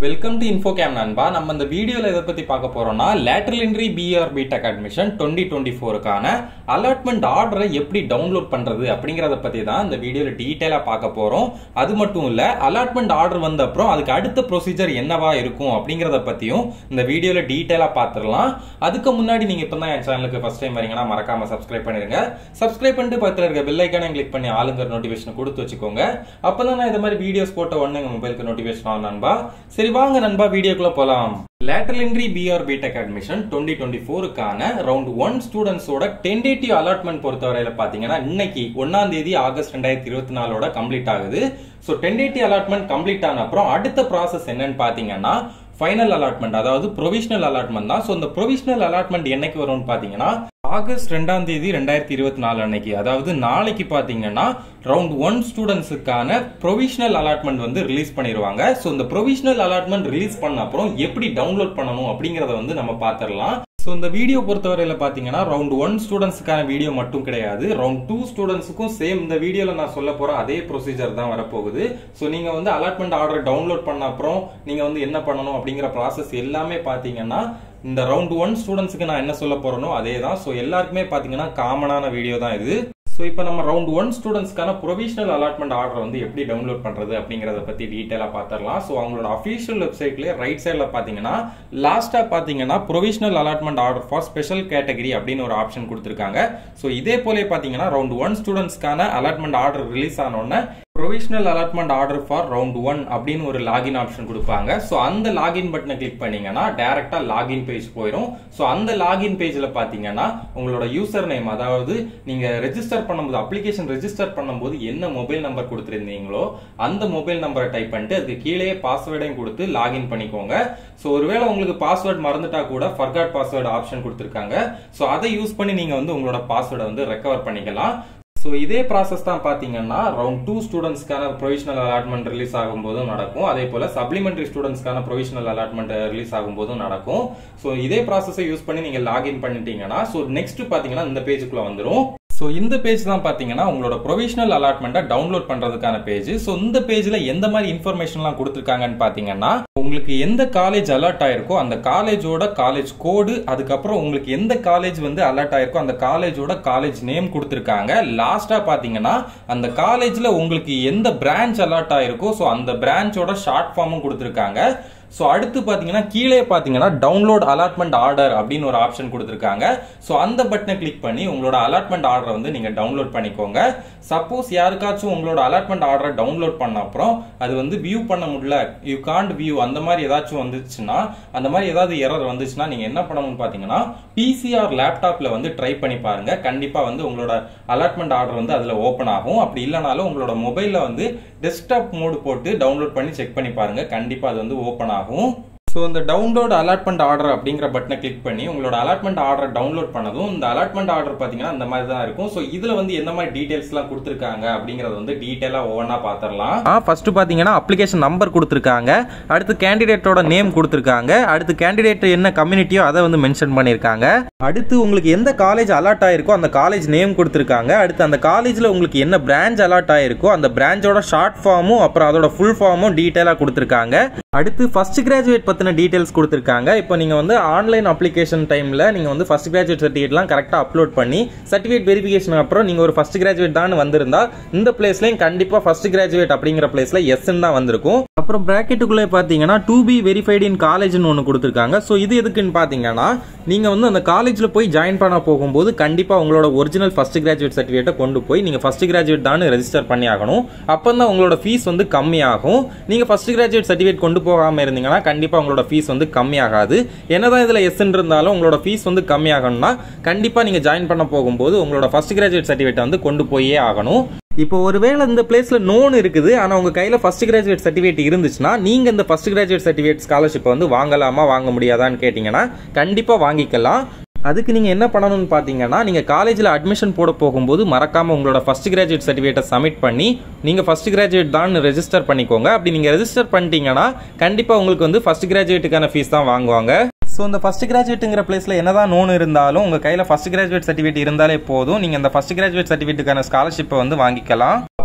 welcome to இன்ஃபோகேம் நண்பா நம்ம இந்த வீடியோல எதை பத்தி பார்க்க போறோம்னா lateral entry BR BTech admission twenty twenty ஃபோருக்கான அலாட்மெண்ட் ஆர்டரை எப்படி டவுன்லோட் பண்றது அப்படிங்கறத பத்தி தான் இந்த வீடியோல டீட்டெயிலா பார்க்க போறோம் அது மட்டும் இல்ல அலாட்மெண்ட் ஆர்டர் வந்த அப்புறம் அதுக்கு அடுத்த ப்ரொசீஜர் என்னவா இருக்கும் அப்படிங்கறத பத்தியும் இந்த வீடியோல டீட்டெயிலா பார்த்துடலாம் அதுக்கு முன்னாடி நீங்க இப்போ தான் என் சேனலுக்கு ஃபர்ஸ்ட் டைம் வரீங்கன்னா மறக்காம சப்ஸ்கிரைப் பண்ணிருங்க சப்ஸ்கிரைப் பண்ணிட்டு பக்கத்துல இருக்க பெல் ஐக்கானை கிளிக் பண்ணி ஆளுங்கிற நோட்டிஃபிகேஷன் கொடுத்து வச்சுக்கோங்க அப்பதான் நான் இந்த மாதிரி வீடியோஸ் போட்ட உடனே உங்க மொபைலுக்கு நோட்டிஃபிகேஷன் ஆகும் நண்பா சரி வாங்க நண்பா வீடியோக்குள்ள போலாம் lateral entry BR BTech admission twenty twenty ஃபோருக்கான ரவுண்ட் ஒன் ஸ்டூடெண்ட்ஸோட டென்டேட்டிவ் அலாட்மெண்ட் பொறுத்தவரையில பாத்தீங்கன்னா இன்னைக்கு ஒன்னாம் தேதி ஆகஸ்ட் ரெண்டாயிரத்தி இருபத்தி நாலோட கம்ப்ளீட் ஆகுது ஸோ டென்டேட்டிவ் அலாட்மெண்ட் கம்ப்ளீட் ஆன அப்புறம் அடுத்த ப்ராசஸ் என்னன்னு பாத்தீங்கன்னா ஃபைனல் அலாட்மெண்ட் அதாவது ப்ரொவிஷனல் அலாட்மெண்ட் தான் ஸோ இந்த ப்ரொவிஷனல் அலாட்மெண்ட் என்னைக்கு வரும்னு பாத்தீங்கன்னா ஆகஸ்ட் ரெண்டாம் தேதி ரெண்டாயிரத்தி இருபத்தி நாலு அன்னைக்கு அதாவது நாளைக்கு பாத்தீங்கன்னா ரவுண்ட் ஒன் ஸ்டூடெண்ட்ஸுக்கான ப்ரொவிஷனல் அலாட்மெண்ட் வந்து ரிலீஸ் பண்ணிடுவாங்க ஸோ இந்த ப்ரொவிஷனல் அலாட்மெண்ட் ரிலீஸ் பண்ண அப்புறம் எப்படி டவுன்லோட் பண்ணணும் அப்படிங்கறத வந்து நம்ம பாத்திரலாம் ஸோ இந்த வீடியோ பொறுத்தவரையில் பார்த்தீங்கன்னா ரவுண்ட் ஒன் ஸ்டூடெண்ட்ஸுக்கான வீடியோ மட்டும் கிடையாது ரவுண்ட் டூ ஸ்டூடெண்ட்ஸுக்கும் சேம் இந்த வீடியோவில் நான் சொல்ல போகிற அதே ப்ரொசீஜர் தான் வரப்போகுது ஸோ நீங்கள் வந்து அலாட்மெண்ட் ஆர்டர் டவுன்லோட் பண்ண அப்புறம் நீங்கள் வந்து என்ன பண்ணணும் அப்படிங்கிற ப்ராசஸ் எல்லாமே பார்த்தீங்கன்னா இந்த ரவுண்ட் ஒன் ஸ்டூடெண்ட்ஸுக்கு நான் என்ன சொல்ல போறேனோ அதே தான் ஸோ எல்லாருக்குமே பார்த்தீங்கன்னா காமனான வீடியோ தான் இது ஸோ இப்போ நம்ம ரவுண்ட் ஒன் ஸ்டூடெண்ட்ஸ்க்கான ப்ரொவிஷனல் அலாட்மெண்ட் ஆர்டர் வந்து எப்படி டவுன்லோட் பண்ணுறது அப்படிங்கிறத பற்றி டீட்டெயிலாக பார்த்துடலாம் ஸோ அவங்களோட அஃபீஷியல் வெப்சைட்லேயே ரைட் சைடில் பார்த்தீங்கன்னா லாஸ்ட்டாக பார்த்தீங்கன்னா provisional allotment order for special category அப்படின்னு ஒரு ஆப்ஷன் கொடுத்துருக்காங்க ஸோ இதே போலே பார்த்தீங்கன்னா ரவுண்ட் ஒன் ஸ்டூடெண்ட்ஸ்க்கான அலாட்மெண்ட் ஆர்டர் ரிலீஸ் ஆனோடனே provisional allotment order for round one அப்படின்னு ஒரு லாகின் ஆப்ஷன் கொடுப்பாங்க ஸோ அந்த லாகின் பட்டனை கிளிக் பண்ணீங்கன்னா டேரக்டா லாகின் பேஜ் போயிடும் ஸோ அந்த லாகின் பேஜ்ல பாத்தீங்கன்னா உங்களோட யூசர் நேம் அதாவது நீங்க ரெஜிஸ்டர் பண்ணும்போது அப்ளிகேஷன் ரெஜிஸ்டர் பண்ணும்போது என்ன மொபைல் நம்பர் கொடுத்துருந்தீங்களோ அந்த மொபைல் நம்பரை டைப் பண்ணிட்டு அதுக்கு கீழே பாஸ்வேர்டையும் கொடுத்து லாகின் பண்ணிக்கோங்க ஸோ ஒருவேளை உங்களுக்கு பாஸ்வேர்ட் மறந்துட்டா கூட ஃபர்காட் பாஸ்வேர்டு ஆப்ஷன் கொடுத்துருக்காங்க ஸோ அதை யூஸ் பண்ணி நீங்க வந்து உங்களோட பாஸ்வேர்டை வந்து ரெக்கவர் பண்ணிக்கலாம் ஸோ இதே ப்ராசஸ் தான் பார்த்தீங்கன்னா ரவுண்ட் டூ ஸ்டூடெண்ட்ஸ்க்கான ப்ரொவிஷனல் அலாட்மெண்ட் ரிலீஸ் ஆகும்போதும் நடக்கும் அதே போல சப்ளிமெண்டரி ஸ்டூடெண்ட்ஸ்க்கான ப்ரொவிஷனல் அலாட்மெண்ட் ரிலீஸ் ஆகும்போதும் நடக்கும் ஸோ இதே ப்ராசஸை யூஸ் பண்ணி நீங்கள் லாகின் பண்ணிட்டீங்கன்னா ஸோ நெக்ஸ்ட் பார்த்தீங்கன்னா இந்த பேஜுக்குள்ள வந்துடும் ஸோ இந்த பேஜ் தான் பார்த்தீங்கன்னா உங்களோட ப்ரொவிஷனல் அலாட்மெண்ட்டை டவுன்லோட் பண்ணுறதுக்கான பேஜ் ஸோ இந்த பேஜில் எந்த மாதிரி இன்ஃபர்மேஷன்லாம் கொடுத்துருக்காங்கன்னு பார்த்தீங்கன்னா உங்களுக்கு எந்த காலேஜ் அலர்ட் ஆயிருக்கோ அந்த காலேஜோட காலேஜ் கோடு அதுக்கப்புறம் உங்களுக்கு எந்த காலேஜ் வந்து அலர்ட் ஆயிருக்கோ அந்த காலேஜோட காலேஜ் நேம் கொடுத்துருக்காங்க லாஸ்டா பாத்தீங்கன்னா அந்த காலேஜ்ல உங்களுக்கு எந்த பிரான்ச் அலர்ட் ஆயிருக்கோ ஸோ அந்த பிரான்ச்சோட ஷார்ட் ஃபார்மும் கொடுத்துருக்காங்க ஸோ அடுத்து பார்த்தீங்கன்னா கீழே பார்த்தீங்கன்னா டவுன்லோட் அலாட்மெண்ட் ஆர்டர் அப்படின்னு ஒரு ஆப்ஷன் கொடுத்துருக்காங்க ஸோ அந்த பட்டனை கிளிக் பண்ணி உங்களோட அலாட்மெண்ட் ஆர்டரை வந்து நீங்கள் டவுன்லோட் பண்ணிக்கோங்க சப்போஸ் யாருக்காச்சும் உங்களோட அலாட்மெண்ட் ஆர்டரை டவுன்லோட் பண்ண அப்புறம் அது வந்து வியூ பண்ண முடியல யூ காண்ட் வியூ அந்த மாதிரி ஏதாச்சும் வந்துச்சுன்னா அந்த மாதிரி ஏதாவது எரர் வந்துச்சுன்னா நீங்கள் என்ன பண்ணணும்னு பார்த்தீங்கன்னா பிசிஆர் லேப்டாப்பில் வந்து ட்ரை பண்ணி பாருங்க கண்டிப்பாக வந்து உங்களோட அலாட்மெண்ட் ஆர்டர் வந்து அதில் ஓப்பன் ஆகும் அப்படி இல்லைனாலும் உங்களோட மொபைலில் வந்து டெஸ்க்டாப் மோடு போட்டு டவுன்லோட் பண்ணி செக் பண்ணி பாருங்க கண்டிப்பாக அது வந்து ஓப்பன் ஆகும் ஸோ இந்த டவுன்லோட் அலாட்மெண்ட் ஆர்டர் அப்படிங்கிற பட்டனை கிளிக் பண்ணி உங்களோட அலாட்மெண்ட் ஆர்டர் டவுன்லோட் பண்ணதும் இந்த அலாட்மெண்ட் ஆர்டர் பார்த்தீங்கன்னா இந்த மாதிரி தான் இருக்கும் ஸோ இதில் வந்து எந்த மாதிரி டீடைல்ஸ்லாம் கொடுத்துருக்காங்க அப்படிங்கறத வந்து டீட்டெயிலாக ஒவ்வொன்றா பார்த்துடலாம் ஃபர்ஸ்ட் பார்த்தீங்கன்னா அப்ளிகேஷன் நம்பர் கொடுத்துருக்காங்க அடுத்து கேண்டிடேட்டோட நேம் கொடுத்துருக்காங்க அடுத்து கேண்டிடேட் என்ன கம்யூனிட்டியோ அதை வந்து மென்ஷன் பண்ணியிருக்காங்க அடுத்து உங்களுக்கு எந்த காலேஜ் அலாட் ஆயிருக்கோ அந்த காலேஜ் நேம் கொடுத்துருக்காங்க அடுத்து அந்த காலேஜில் உங்களுக்கு என்ன பிரான்ச் அலாட் ஆயிருக்கோ அந்த பிரான்ச்சோட ஷார்ட் ஃபார்மும் அப்புறம் அதோட ஃபுல் ஃபார்மும் டீட்டெயிலாக கொடுத்துருக்காங்க அடுத்து ஃபர்ஸ்ட் கிராஜுவேட் பற்றின டீட்டெயில்ஸ் கொடுத்துருக்காங்க இப்போ நீங்கள் வந்து ஆன்லைன் அப்ளிகேஷன் டைமில் நீங்கள் வந்து ஃபர்ஸ்ட் கிராஜுவேட் சர்டிஃபிகேட்லாம் கரெக்டாக அப்லோட் பண்ணி சர்டிஃபிகேட் வெரிஃபிகேஷன் அப்புறம் நீங்கள் ஒரு ஃபர்ஸ்ட் கிராஜுவேட் தான் வந்திருந்தா இந்த பிளேஸ்லையும் கண்டிப்பாக ஃபர்ஸ்ட் கிராஜுவேட் அப்படிங்கிற பிளேஸில் எஸ்ன்னு தான் வந்திருக்கும் அப்புறம் ப்ராக்கெட்டுக்குள்ளே பார்த்தீங்கன்னா டூ பி வெரிஃபைடு இன் காலேஜ்னு ஒன்று கொடுத்துருக்காங்க ஸோ இது எதுக்குன்னு பார்த்தீங்கன்னா நீங்கள் வந்து அந்த காலேஜில் போய் ஜாயின் பண்ண போகும்போது கண்டிப்பாக உங்களோட ஒரிஜினல் ஃபர்ஸ்ட் கிராஜுவேட் சர்டிஃபிகேட்டை கொண்டு போய் நீங்கள் ஃபர்ஸ்ட் கிராஜுவேட் தான் ரெஜிஸ்டர் பண்ணி ஆகணும் அப்போ தான் உங்களோட ஃபீஸ் வந்து கம்மியாகும் நீங்கள் ஃபர்ஸ்ட் கிராஜுவேட் சர்டிஃபிகேட் கொண்டு போகாமல் இருந்தீங்கன்னா கண்டிப்பாக உங்களோட ஃபீஸ் வந்து கம்மியாகாது என்னதான் இதில் எஸ்ன்னு இருந்தாலும் உங்களோட ஃபீஸ் வந்து கம்மியாகணும்னா கண்டிப்பாக நீங்கள் ஜாயின் பண்ண போகும்போது உங்களோட ஃபர்ஸ்ட் கிராஜுவேட் சர்டிஃபிகேட் வந்து கொண்டு போயே ஆகணும் இப்போ ஒருவேளை இந்த பிளேஸ்ல நோன் இருக்குது ஆனால் உங்க கையில் ஃபர்ஸ்ட் கிராஜுவேட் சர்டிஃபிகேட் இருந்துச்சுன்னா நீங்க இந்த ஃபர்ஸ்ட் கிராஜுவேட் சர்டிஃபிகேட் ஸ்காலர்ஷிப் வந்து வாங்கலாமா வாங்க முடியாதான்னு கேட்டிங்கன்னா கண்டிப்பாக வாங்கிக்கலாம் அதுக்கு நீங்கள் என்ன பண்ணணும்னு பார்த்தீங்கன்னா நீங்கள் காலேஜில் அட்மிஷன் போட போகும்போது மறக்காமல் உங்களோட ஃபஸ்ட் கிராஜுவேட் சர்டிஃபிகேட்டை சப்மிட் பண்ணி நீங்கள் ஃபஸ்ட் கிராஜுவேட் தான் ரெஜிஸ்டர் பண்ணிக்கோங்க அப்படி நீங்கள் ரெஜிஸ்டர் பண்ணிட்டீங்கன்னா கண்டிப்பாக உங்களுக்கு வந்து ஃபஸ்ட் கிராஜுவேட்டுக்கான ஃபீஸ் தான் வாங்குவாங்க ஸோ இந்த ஃபஸ்ட் கிராஜுவேட்டுங்கிற பிளேஸில் என்னதான் நோன் இருந்தாலும் உங்கள் கையில் ஃபஸ்ட் கிராஜுவேட் சர்டிஃபிகேட் இருந்தாலே போதும் நீங்கள் இந்த ஃபஸ்ட் கிராஜுவேட் சர்டிஃபிகேட்டுக்கான ஸ்காலர்ஷிப்பை வந்து வாங்கிக்கலாம் அப்புறம்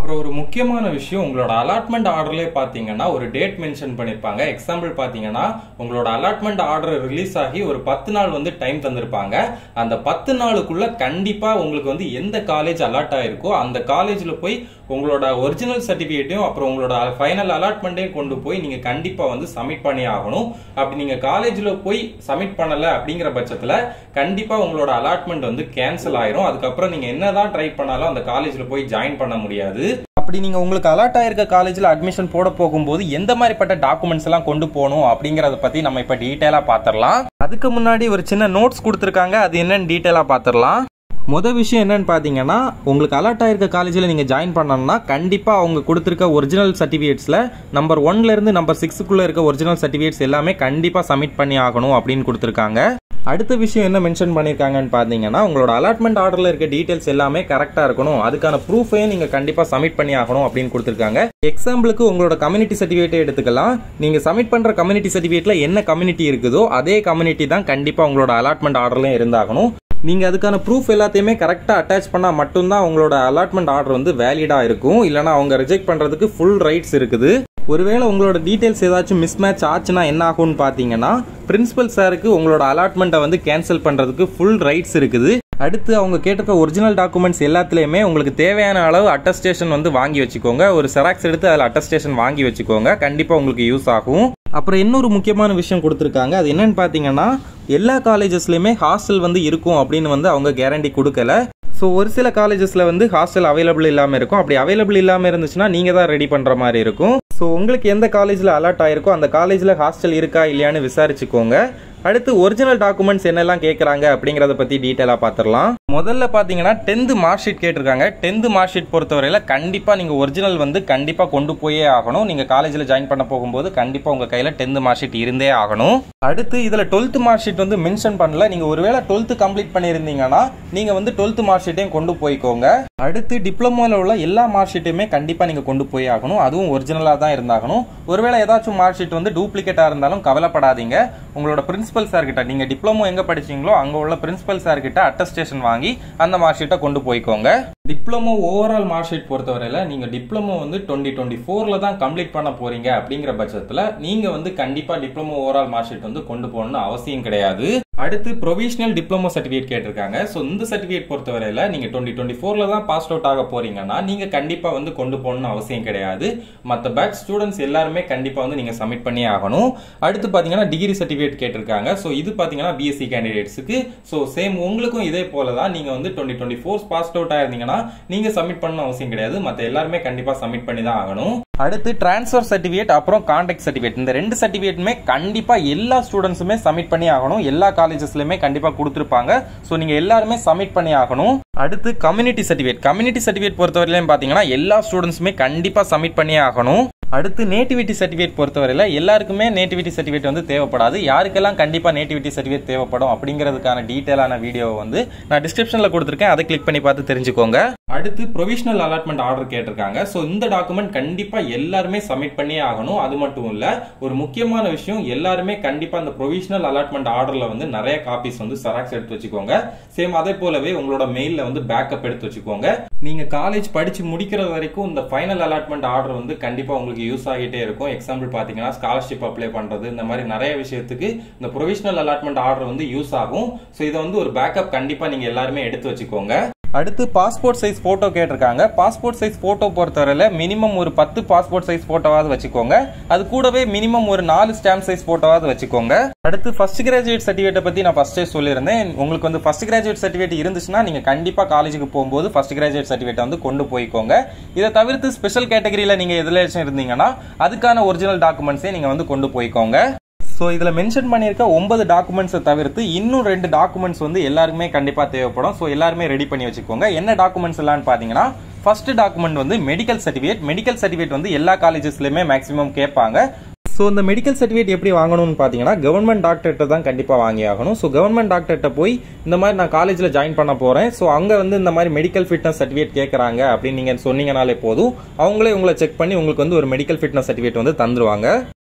அப்புறம் ஒரு முக்கியமான விஷயம் உங்களோட அலாட்மெண்ட் ஆர்டர்லேயே பார்த்தீங்கன்னா ஒரு டேட் மென்ஷன் பண்ணியிருப்பாங்க எக்ஸாம்பிள் பார்த்தீங்கன்னா உங்களோட அலாட்மெண்ட் ஆர்டர் ரிலீஸ் ஆகி ஒரு பத்து நாள் வந்து டைம் தந்திருப்பாங்க அந்த பத்து நாளுக்குள்ள கண்டிப்பா உங்களுக்கு வந்து எந்த காலேஜ் அலாட் ஆயிருக்கோ அந்த காலேஜ்ல போய் உங்களோட ஒரிஜினல் சர்டிபிகேட்டையும் அப்புறம் உங்களோட ஃபைனல் அலாட்மெண்ட்டையும் கொண்டு போய் நீங்க கண்டிப்பா வந்து சப்மிட் பண்ணி ஆகணும் அப்படி நீங்க காலேஜ்ல போய் சப்மிட் பண்ணல அப்படிங்கிற பட்சத்துல கண்டிப்பா உங்களோட அலாட்மெண்ட் வந்து கேன்சல் ஆயிரும் அதுக்கப்புறம் நீங்க என்னதான் ட்ரை பண்ணாலும் அந்த காலேஜ்ல போய் ஜாயின் பண்ண முடியாது அப்படி நீங்க உங்களுக்கு அலாட் ஆயிருக்க காலேஜ்ல அட்மிஷன் போட போகும்போது எந்த மாதிரிப்பட்ட டாக்குமெண்ட்ஸ் எல்லாம் கொண்டு போகணும் அப்படிங்கறத பத்தி நம்ம இப்ப டீடைலா பாத்திரலாம் அதுக்கு முன்னாடி ஒரு சின்ன நோட்ஸ் கொடுத்துருக்காங்க அது என்னன்னு டீடைலா பாத்திரலாம் முத விஷயம் என்னன்னு பார்த்தீங்கன்னா உங்களுக்கு அலாட் ஆயிருக்க காலேஜில் நீங்கள் ஜாயின் பண்ணணும்னா கண்டிப்பாக அவங்க கொடுத்துருக்க ஒரிஜினல் சர்டிஃபிகேட்ஸில் நம்பர் ஒன்லேருந்து நம்பர் சிக்ஸுக்குள்ளே இருக்க ஒரிஜினல் சர்டிஃபிகேட்ஸ் எல்லாமே கண்டிப்பாக சப்மிட் பண்ணி ஆகணும் அப்படின்னு கொடுத்துருக்காங்க அடுத்த விஷயம் என்ன மென்ஷன் பண்ணியிருக்காங்கன்னு பார்த்தீங்கன்னா உங்களோட அலாட்மெண்ட் ஆர்டரில் இருக்க டீட்டெயில்ஸ் எல்லாமே கரெக்டாக இருக்கணும் அதுக்கான ப்ரூஃபையும் நீங்கள் கண்டிப்பாக சப்மிட் பண்ணி ஆகணும் அப்படின்னு கொடுத்துருக்காங்க எக்ஸாம்பிளுக்கு உங்களோட கம்யூனிட்டி சர்டிஃபிகேட்டை எடுத்துக்கலாம் நீங்கள் சப்மிட் பண்ணுற கம்யூனிட்டி சர்டிஃபிகேட்டில் என்ன கம்யூனிட்டி இருக்குதோ அதே கம்யூனிட்டி தான் கண்டிப்பாக உங்களோட அலாட்மெண்ட் ஆர்டர்லையும் இருந்தாகணும் நீங்கள் அதுக்கான ப்ரூஃப் எல்லாத்தையுமே கரெக்டாக அட்டாச் பண்ணால் மட்டும்தான் உங்களோட அலாட்மெண்ட் ஆர்டர் வந்து வேலிடாக இருக்கும் இல்லைனா அவங்க ரிஜெக்ட் பண்ணுறதுக்கு ஃபுல் ரைட்ஸ் இருக்குது ஒருவேளை உங்களோட டீட்டெயில்ஸ் ஏதாச்சும் மிஸ் மேட்ச் ஆச்சுன்னா என்ன ஆகும்னு பார்த்தீங்கன்னா பிரின்சிபல் சாருக்கு உங்களோட அலாட்மெண்ட்டை வந்து கேன்சல் பண்ணுறதுக்கு ஃபுல் ரைட்ஸ் இருக்குது அடுத்து அவங்க கேட்டிருக்க ஒரிஜினல் டாக்குமெண்ட்ஸ் எல்லாத்துலேயுமே உங்களுக்கு தேவையான அளவு அட்டஸ்டேஷன் வந்து வாங்கி வச்சுக்கோங்க ஒரு செராக்ஸ் எடுத்து அதில் அட்டஸ்டேஷன் வாங்கி வச்சுக்கோங்க கண்டிப்பாக உங்களுக்கு யூஸ் ஆகும் அப்புறம் இன்னொரு முக்கியமான விஷயம் கொடுத்துருக்காங்க அது என்னன்னு பார்த்தீங்கன்னா எல்லா காலேஜஸ்லையுமே ஹாஸ்டல் வந்து இருக்கும் அப்படின்னு வந்து அவங்க கேரண்டி கொடுக்கல ஸோ ஒரு சில காலேஜஸில் வந்து ஹாஸ்டல் அவைலபிள் இல்லாமல் இருக்கும் அப்படி அவைலபிள் இல்லாமல் இருந்துச்சுன்னா நீங்கள் தான் ரெடி பண்ணுற மாதிரி இருக்கும் ஸோ உங்களுக்கு எந்த காலேஜில் அலாட் ஆயிருக்கோ அந்த காலேஜில் ஹாஸ்டல் இருக்கா இல்லையான்னு விசாரிச்சுக்கோங்க அடுத்து ஒரிஜினல் டாக்குமெண்ட்ஸ் என்னெல்லாம் கேட்குறாங்க அப்படிங்கிறத பற்றி டீட்டெயிலாக பார்த்துடலாம் முதல்ல பார்த்தீங்கன்னா டென்த்து மார்க் ஷீட் கேட்டிருக்காங்க டென்த்து மார்க் ஷீட் பொறுத்தவரையில் கண்டிப்பாக நீங்கள் ஒரிஜினல் வந்து கண்டிப்பாக கொண்டு போயே ஆகணும் நீங்கள் காலேஜில் ஜாயின் பண்ண போகும்போது கண்டிப்பாக உங்கள் கையில் டென்த்து மார்க் ஷீட் இருந்தே ஆகணும் அடுத்து இதில் டுவெல்த்து மார்க் ஷீட் வந்து மென்ஷன் பண்ணல நீங்கள் ஒருவேளை டுவெல்த்து கம்ப்ளீட் பண்ணியிருந்தீங்கன்னா நீங்கள் வந்து டுவெல்த்து மார்க் ஷீட்டையும் கொண்டு போய்க்கோங்க அடுத்து டிப்ளமோவில் உள்ள எல்லா மார்க் ஷீட்டையுமே கண்டிப்பாக நீங்கள் கொண்டு போய் ஆகணும் அதுவும் ஒரிஜினலாக தான் இருந்தாகணும் ஒருவேளை ஏதாச்சும் மார்க் ஷீட் வந்து டூப்ளிகேட்டாக இருந்தாலும் கவலைப்படாதீங்க உங்களோட பிரின்சிபல் சார் கிட்ட நீங்கள் டிப்ளமோ எங்கே படிச்சீங்களோ அங்கே உள்ள பிரின்சிபல் சார் கிட்ட அட்டஸ்டேஷன் வாங்கி அந்த மார்க் ஷீட்டை கொண்டு போய்க்கோங்க டிப்ளமோ ஓவரால் மார்க் ஷீட் பொறுத்தவரையில் நீங்கள் டிப்ளமோ வந்து டுவெண்ட்டி டுவெண்ட்டி ஃபோரில் தான் கம்ப்ளீட் பண்ண போறீங்க அப்படிங்கிற பட்சத்தில் நீங்கள் வந்து கண்டிப்பாக டிப்ளமோ ஓவரால் மார்க் ஷீட் வந்து கொண்டு போகணும்னு அவசியம் கிடையாது அடுத்து ப்ரொவிஷனல் டிப்ளமோ சர்டிஃபிகேட் கேட்டிருக்காங்க ஸோ இந்த சர்டிஃபிகேட் பொறுத்தவரையில் நீங்கள் டுவெண்ட்டி டுவெண்ட்டி ஃபோரில் தான் பாஸ் அவுட் ஆக போறீங்கன்னா நீங்கள் கண்டிப்பாக வந்து கொண்டு போகணும்னு அவசியம் கிடையாது மற்ற பேட்ச் ஸ்டூடெண்ட்ஸ் எல்லாருமே கண்டிப்பாக வந்து நீங்கள் சப்மிட் பண்ணி ஆகணும் அடுத்து பார்த்தீங்கன்னா டிகிரி சர்டிஃபிகேட் கேட்டிருக்காங்க ஸோ இது பார்த்தீங்கன்னா பிஎஸ்சி கேண்டிடேட்ஸுக்கு ஸோ சேம் உங்களுக்கும் இதே போல தான் நீங்கள் வந்து twenty twenty four pass out ஆயிருந்தீங்கன்னா நீங்கள் சப்மிட் பண்ணணும் அவசியம் கிடையாது மற்ற எல்லாருமே கண்டிப்பாக சப்மிட் பண்ணி தான் ஆகணும் அடுத்து டிரான்ஸ்ஃபர் சர்டிஃபிகேட் அப்புறம் கான்டாக்ட் சர்டிஃபிகேட் இந்த ரெண்டு சர்டிஃபிகேட்டுமே கண்டிப்பாக எல்லா ஸ்டூடெண்ட்ஸுமே சப்மிட் பண்ணி ஆகணும் எல்லா காலேஜஸ்லையுமே கண்டிப்பாக கொடுத்துருப்பாங்க ஸோ நீங்கள் எல்லாருமே சப்மிட் பண்ணி ஆகணும் அடுத்து கம்யூனிட்டி சர்டிஃபிகேட் கம்யூனிட்டி சர்டிஃபிகேட் பொறுத்தவரையிலும் பார்த்தீங்கன்னா எல்லா ஸ்டூடெண்ட்ஸுமே கண்டிப்பாக சப்மிட் பண்ணி ஆகணும் அடுத்து நேட்டிவிட்டி சர்டிஃபிகேட் பொறுத்தவரையில் எல்லாருக்குமே நேட்டிவிட்டி சர்டிஃபிகேட் வந்து தேவைப்படாது யாருக்கெல்லாம் கண்டிப்பாக நேட்டிவிட்டி சர்டிஃபிகேட் தேவைப்படும் அப்படிங்கிறதுக்கான டீட்டெயிலான வீடியோவை வந்து நான் டிஸ்கிரிப்ஷனில் கொடுத்துருக்கேன் அதை கிளிக் பண்ணி பார்த்து தெரிஞ்சுக்கோங்க அடுத்து ப்ரொவிஷனல் அலாட்மெண்ட் ஆர்டர் கேட்டிருக்காங்க ஸோ இந்த டாக்குமெண்ட் கண்டிப்பாக எல்லாருமே சப்மிட் பண்ணியே ஆகணும் அது மட்டும் இல்லை ஒரு முக்கியமான விஷயம் எல்லாருமே கண்டிப்பாக அந்த ப்ரொவிஷனல் அலாட்மெண்ட் ஆர்டரில் வந்து நிறைய காப்பீஸ் வந்து செராக்ஸ் எடுத்து வச்சுக்கோங்க சேம் அதே போலவே உங்களோட மெயிலில் வந்து பேக்கப் எடுத்து வச்சுக்கோங்க நீங்க காலேஜ் படிச்சு முடிக்கிற வரைக்கும் இந்த ஃபைனல் அலாட்மெண்ட் ஆர்டர் வந்து கண்டிப்பா உங்களுக்கு யூஸ் ஆகிட்டே இருக்கும் எக்ஸாம்பிள் பாத்தீங்கன்னா ஸ்காலர்ஷிப் அப்ளை பண்றது இந்த மாதிரி நிறைய விஷயத்துக்கு இந்த ப்ரொவிஷனல் அலாட்மெண்ட் ஆர்டர் வந்து யூஸ் ஆகும் ஸோ இதை வந்து ஒரு பேக்கப் கண்டிப்பா நீங்க எல்லாருமே எடுத்து வச்சுக்கோங்க அடுத்து பாஸ்போர்ட் சைஸ் போட்டோ கேட்டிருக்காங்க பாஸ்போர்ட் சைஸ் போட்டோ பொறுத்தவரையில மினிமம் ஒரு பத்து பாஸ்போர்ட் சைஸ் போட்டோவாவது வச்சுக்கோங்க அது கூடவே மினிமம் ஒரு நாலு ஸ்டாம்ப் சைஸ் போட்டோவாவது வச்சுக்கோங்க அடுத்து ஃபர்ஸ்ட் கிராஜுவேட் சர்டிஃபிகேட்டை பத்தி நான் ஃபர்ஸ்டே சொல்லியிருந்தேன் உங்களுக்கு வந்து ஃபர்ஸ்ட் கிராஜுவேட் சர்டிஃபிகேட் இருந்துச்சுன்னா நீங்க கண்டிப்பா காலேஜுக்கு போகும்போது ஃபர்ஸ்ட் கிராஜுவேட் சர்டிஃபிகேட் வந்து கொண்டு போய்க்கோங்க இதை தவிர்த்து ஸ்பெஷல் கேட்டகரியில நீங்க எதுல இருந்தீங்கன்னா அதுக்கான ஒரிஜினல் டாக்குமெண்ட்ஸே நீங்க வந்து கொண்டு போய்க்கோங்க ஸோ இதில் மென்ஷன் பண்ணியிருக்க ஒன்பது டாக்குமெண்ட்ஸை தவிர்த்து இன்னும் ரெண்டு டாக்குமெண்ட்ஸ் வந்து எல்லாருக்குமே கண்டிப்பாக தேவைப்படும் ஸோ எல்லாருமே ரெடி பண்ணி வச்சுக்கோங்க என்ன டாக்குமெண்ட்ஸ் எல்லாம்னு பார்த்தீங்கன்னா ஃபர்ஸ்ட் டாக்குமெண்ட் வந்து மெடிக்கல் சர்டிஃபிகேட் மெடிக்கல் சர்டிஃபிகேட் வந்து எல்லா காலேஜஸ்லையுமே மேக்ஸிமம் கேட்பாங்க ஸோ இந்த மெடிக்கல் சர்டிஃபிகேட் எப்படி வாங்கணும்னு பார்த்தீங்கன்னா கவர்மெண்ட் டாக்டர்கிட்ட தான் கண்டிப்பாக வாங்கி ஆகணும் ஸோ கவர்மெண்ட் டாக்டர்கிட்ட போய் இந்த மாதிரி நான் காலேஜில் ஜாயின் பண்ண போகிறேன் ஸோ அங்கே வந்து இந்த மாதிரி மெடிக்கல் ஃபிட்னஸ் சர்டிஃபிகேட் கேட்குறாங்க அப்படின்னு நீங்கள் சொன்னீங்கனாலே போதும் அவங்களே உங்களை செக் பண்ணி உங்களுக்கு வந்து ஒரு மெடிக்கல் ஃபிட்னஸ் சர்டிஃபிகேட் வந்து தந்துருவாங்க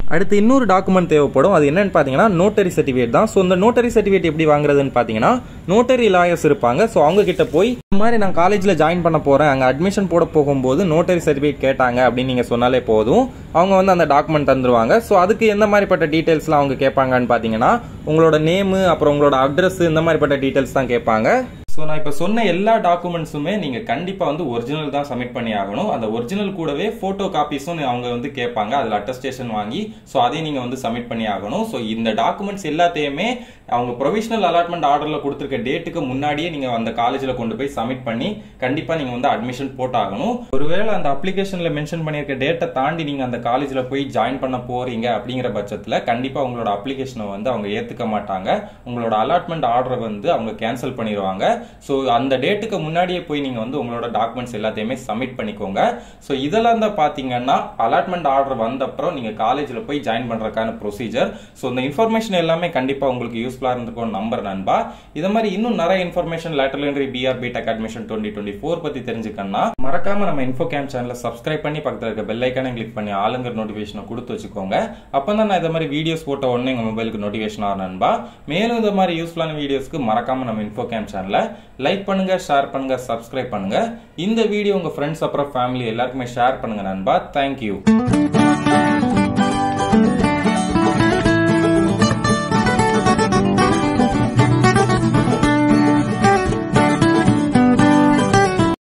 அடுத்து இன்னொரு டாக்குமெண்ட் தேவைப்படும் அது என்னன்னு பார்த்தீங்கன்னா நோட்டரி சர்டிஃபிகேட் தான் ஸோ இந்த நோட்டரி சர்டிஃபிகேட் எப்படி வாங்குறதுன்னு பார்த்தீங்கன்னா நோட்டரி லாயர்ஸ் இருப்பாங்க ஸோ அவங்க கிட்ட போய் இந்த மாதிரி நான் காலேஜில் ஜாயின் பண்ண போகிறேன் அங்கே அட்மிஷன் போட போகும்போது நோட்டரி சர்டிஃபிகேட் கேட்டாங்க அப்படின்னு நீங்கள் சொன்னாலே போதும் அவங்க வந்து அந்த டாக்குமெண்ட் தந்துருவாங்க ஸோ அதுக்கு எந்த மாதிரிப்பட்ட டீட்டெயில்ஸ்லாம் அவங்க கேட்பாங்கன்னு பார்த்தீங்கன்னா உங்களோட நேமு அப்புறம் உங்களோட அட்ரஸ் இந்த மாதிரிப்பட்ட டீட்டெயில்ஸ் தான் கேட்பாங்க ஸோ நான் இப்போ சொன்ன எல்லா டாக்குமெண்ட்ஸுமே நீங்கள் கண்டிப்பாக வந்து ஒரிஜினல் தான் சப்மிட் பண்ணி ஆகணும் அந்த ஒரிஜினல் கூடவே ஃபோட்டோ காப்பீஸும் அவங்க வந்து கேட்பாங்க அதில் அட்டஸ்டேஷன் வாங்கி ஸோ அதையும் நீங்கள் வந்து சப்மிட் பண்ணி ஆகணும் ஸோ இந்த டாக்குமெண்ட்ஸ் எல்லாத்தையுமே அவங்க ப்ரொவிஷனல் அலாட்மெண்ட் ஆர்டரில் கொடுத்துருக்க டேட்டுக்கு முன்னாடியே நீங்கள் அந்த காலேஜில் கொண்டு போய் சப்மிட் பண்ணி கண்டிப்பாக நீங்கள் வந்து அட்மிஷன் போட்டாகணும் ஒருவேளை அந்த அப்ளிகேஷனில் மென்ஷன் பண்ணியிருக்க டேட்டை தாண்டி நீங்கள் அந்த காலேஜில் போய் ஜாயின் பண்ண போறீங்க அப்படிங்கிற பட்சத்தில் கண்டிப்பாக உங்களோட அப்ளிகேஷனை வந்து அவங்க ஏற்றுக்க மாட்டாங்க உங்களோட அலாட்மெண்ட் ஆர்டரை வந்து அவங்க கேன்சல் பண்ணிடுவாங்க ஸோ அந்த டேட்டுக்கு முன்னாடியே போய் நீங்கள் வந்து உங்களோட டாக்குமெண்ட்ஸ் எல்லாத்தையுமே சப்மிட் பண்ணிக்கோங்க ஸோ இதெல்லாம் தான் பார்த்தீங்கன்னா அலாட்மெண்ட் ஆர்டர் வந்த அப்புறம் நீங்கள் காலேஜில் போய் ஜாயின் பண்ணுறதுக்கான ப்ரொசீஜர் ஸோ இந்த இன்ஃபர்மேஷன் எல்லாமே கண்டிப்பாக உங்களுக்கு யூஸ்ஃபுல்லாக இருந்திருக்கும் நம்பர் நண்பா இது மாதிரி இன்னும் நிறைய information lateral entry BR BTech admission twenty twenty four பற்றி தெரிஞ்சுக்கணும்னா மறக்காம நம்ம இன்ஃபோ கேம் சேனலை சப்ஸ்கிரைப் பண்ணி பக்கத்தில் இருக்க பெல் ஐக்கானை கிளிக் பண்ணி ஆளுங்கிற நோட்டிஃபிகேஷனை கொடுத்து வச்சுக்கோங்க அப்போ தான் நான் இந்த மாதிரி வீடியோஸ் போட்ட உடனே உங்கள் மொபைலுக்கு நோட்டிஃபிகேஷன் ஆகும் நண்பா மேலும் இந்த மாதிரி யூஸ்ஃபுல்லான வீடியோஸ்க்கு மறக்காம நம்ம இன்ஃபோ கேம் சேனலை லைக் பண்ணுங்க ஷேர் பண்ணுங்க சப்ஸ்கிரைப் பண்ணுங்க இந்த வீடியோ உங்க ஃப்ரெண்ட்ஸ் அப்புறம் ஃபேமிலி எல்லாருக்குமே ஷேர் பண்ணுங்க நண்பா தேங்க்யூ